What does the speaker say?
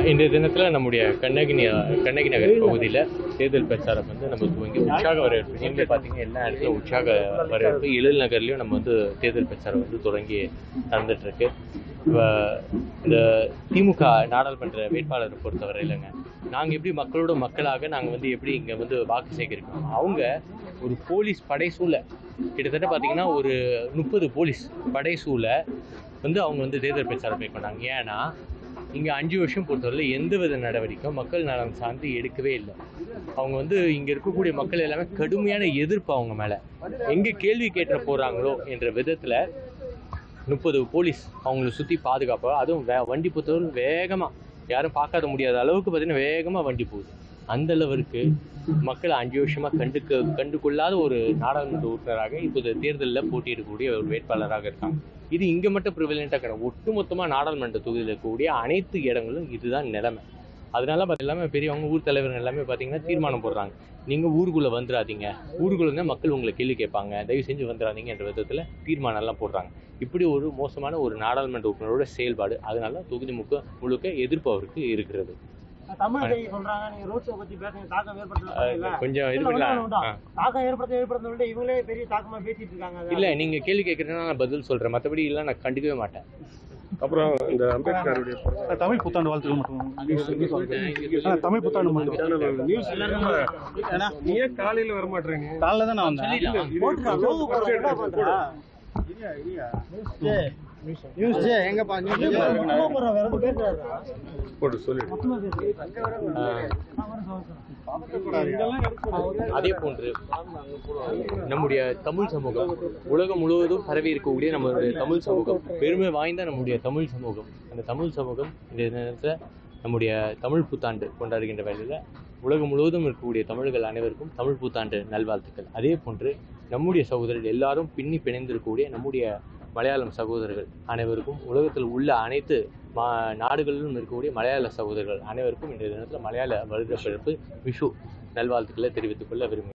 இன்றைய தினத்தில் நம்முடைய கண்ணகினி கண்ணகி நகர் பகுதியில் தேர்தல் பிரச்சாரம் வந்து நம்ம துவங்கி உற்சாக வரவேற்பு நீங்களே பார்த்தீங்க எல்லா இடத்துலையும் உற்சாக வரவேற்பு எழில் நகர்லையும் நம்ம வந்து தேர்தல் பிரச்சாரம் வந்து தொடங்கி நடந்துட்டு இருக்கு இப்போ இந்த திமுக நாடாளுமன்ற வேட்பாளரை பொறுத்தவரை இல்லைங்க நாங்கள் எப்படி மக்களோட மக்களாக நாங்கள் வந்து எப்படி இங்கே வந்து வாக்கு சேகரிக்கணும் அவங்க ஒரு போலீஸ் படைசூழ கிட்டத்தட்ட பார்த்தீங்கன்னா ஒரு முப்பது போலீஸ் படைசூழ வந்து அவங்க வந்து தேர்தல் பிரச்சாரம் மேற்கொண்டாங்க ஏன்னா இங்கே அஞ்சு வருஷம் பொறுத்தவரையில் எந்த வித நடவடிக்கையும் மக்கள் நலன் சார்ந்து எடுக்கவே இல்லை அவங்க வந்து இங்கே இருக்கக்கூடிய மக்கள் எல்லாமே கடுமையான எதிர்ப்பு அவங்க மேலே எங்கே கேள்வி கேட்ட போகிறாங்களோ என்ற விதத்தில் முப்பது போலீஸ் அவங்கள சுற்றி பாதுகாப்பாக அதுவும் வே வண்டி பொறுத்தவரை வேகமாக யாரும் பார்க்காத முடியாத அளவுக்கு பார்த்தீங்கன்னா வேகமாக வண்டி போகுது அந்த அளவிற்கு மக்கள் அஞ்சு வருஷமாக கண்டுக்க கண்டுகொள்ளாத ஒரு நாடாளுமன்ற உறுப்பினராக இப்போது தேர்தலில் போட்டியிடக்கூடிய ஒரு வேட்பாளராக இருக்காங்க இது இங்கே மட்டும் ப்ரிவலண்ட்டாக கிடையாது ஒட்டுமொத்தமாக நாடாளுமன்ற தொகுதியில் இருக்கக்கூடிய அனைத்து இடங்களும் இதுதான் நிலைமை அதனால பார்த்து எல்லாமே பெரியவங்க ஊர் தலைவர்கள் எல்லாமே பார்த்தீங்கன்னா தீர்மானம் போடுறாங்க நீங்கள் ஊருக்குள்ளே வந்துடாதீங்க ஊருக்குள்ள இருந்தால் மக்கள் உங்களை கேள்வி கேட்பாங்க தயவு செஞ்சு வந்துடாதீங்க என்ற விதத்தில் தீர்மானம் எல்லாம் போடுறாங்க இப்படி ஒரு மோசமான ஒரு நாடாளுமன்ற உறுப்பினரோட செயல்பாடு அதனால தொகுதி முக்க முழுக்க எதிர்ப்பு அவருக்கு இருக்கிறது தமிழிசை சொல்றாங்க நீங்க ரோட் ஷோ பத்தி பேசுங்க தாக்கம் ஏற்படுத்தல கொஞ்சம் இது இல்ல, பண்ணலாம் ஒண்ணும் ஆ. தாக்கம் ஏற்படுத்த ஏற்படுத்த விட இவங்களே பெரிய தாக்கமா பேசிட்டு இருக்காங்க அதை. இல்லை நீங்கள் கேள்வி கேட்குறேன்னா நான் பதில் சொல்கிறேன் மற்றபடி இல்லை நான் கண்டுக்கவே மாட்டேன் அப்புறம் இந்த அம்பேத்கருடைய பிறந்த தமிழ் புத்தாண்டு வாழ்த்துக்கள் மட்டும் ஆ, தமிழ் புத்தாண்டு மட்டும் நியூஸ் நீ ஏன் காலையில வர மாட்டேறீங்க காலைல தான் நான் வந்தேன் போட்டுக்கா, லோகோ போடுறா, என்ன பண்றா? நியூஸ் ஜே, எங்கப்பா நியூஸ் ஜே? லோகோ போடுறா, வேற எதுவும் பேசுறாரா? போட்டு சொல்லி அதே போன்று நம்முடைய தமிழ் சமூகம் உலகம் முழுவதும் பரவி இருக்கக்கூடிய நம்மளுடைய தமிழ் சமூகம் பெருமை வாய்ந்த நம்முடைய தமிழ் சமூகம் அந்த தமிழ் சமூகம் இந்த நேரத்தில் நம்முடைய தமிழ் புத்தாண்டு கொண்டாடுகின்ற வேளையில் உலகம் முழுவதும் இருக்கக்கூடிய தமிழர்கள் அனைவருக்கும் தமிழ் புத்தாண்டு நல்வாழ்த்துக்கள் அதே போன்று நம்முடைய சகோதரர்கள் எல்லாரும் பின்னி பிணைந்திருக்கக்கூடிய நம்முடைய மலையாளம் சகோதரர்கள் அனைவருக்கும் உலகத்தில் உள்ள அனைத்து மா நாடுகளிலும் இருக்கக்கூடிய மலையாள சகோதரர்கள் அனைவருக்கும் இன்றைய தினத்தில் மலையாள வருட பிறப்பு விஷு நல்வாழ்த்துக்களை தெரிவித்துக் கொள்ள விரும்புகிறேன்